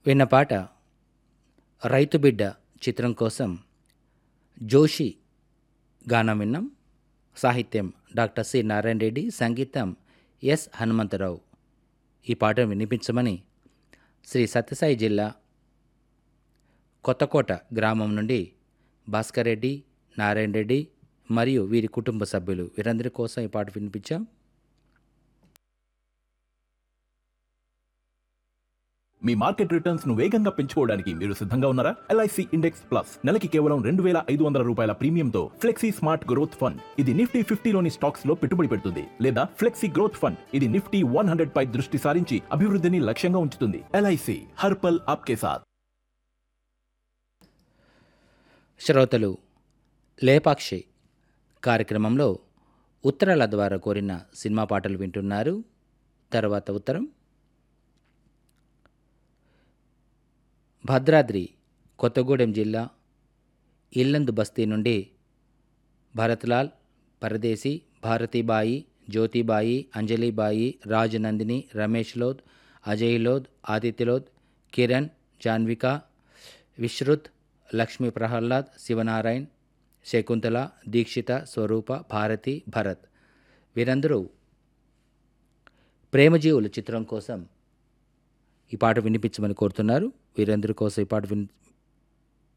విన్న పాట రైతు బిడ్డ చిత్రం కోసం జోషి గానం విన్నాం సాహిత్యం డాక్టర్ సి నారాయణ రెడ్డి సంగీతం ఎస్ హనుమంతరావు ఈ పాటను వినిపించమని శ్రీ సత్యసాయి జిల్లా కొత్తకోట గ్రామం నుండి భాస్కర్ రెడ్డి నారాయణ రెడ్డి మరియు వీరి కుటుంబ సభ్యులు వీరందరి కోసం ఈ పాట వినిపించాం మీ మార్కెట్ రిటర్న్స్ ను వేగంగా పెంచుకోవడానికి మీరు సిద్ధంగా ఉన్నారా ఎల్ఐసి ఇండెక్స్ ప్లస్ నెలకి కేవలం రెండు వేల ఐదు వందల రూపాయల ప్రీమియంతో ఫ్లెక్సీ స్మార్ట్ గ్రోత్ ఫండ్ ఇది నిఫ్టీ ఫిఫ్టీలోని స్టాక్స్ లో పెట్టుబడి పెడుతుంది లేదా ఫ్లెక్సీ గ్రోత్ ఫండ్ ఇది నిఫ్టీ వన్ హండ్రెడ్ పై దృష్టి సారించి అభివృద్ధిని లక్ష్యంగా ఉంచుతుంది ఎల్ఐసి హర్పల్ ఆప్కే సాత్ శ్రోతలు లేపాక్షి కార్యక్రమంలో ఉత్తరాల ద్వారా కోరిన సినిమా పాటలు వింటున్నారు తర్వాత ఉత్తరం భద్రాద్రి కొత్తగూడెం జిల్లా ఇల్లందు బస్తీ నుండి భరత్లాల్ పరదేశి భారతీబాయి జ్యోతిబాయి అంజలిబాయి రాజనందిని రమేష్ లోద్ అజయ్ లోద్ ఆదిత్య లోద్ కిరణ్ జాన్విక విశ్రుత్ లక్ష్మీ ప్రహ్లాద్ శివనారాయణ్ శకుంతల దీక్షిత స్వరూప భారతి భరత్ వీరందరూ ప్రేమజీవులు చిత్రం కోసం ఈ పాట వినిపించమని కోరుతున్నారు వీరందరి కోసం ఈ పాట విని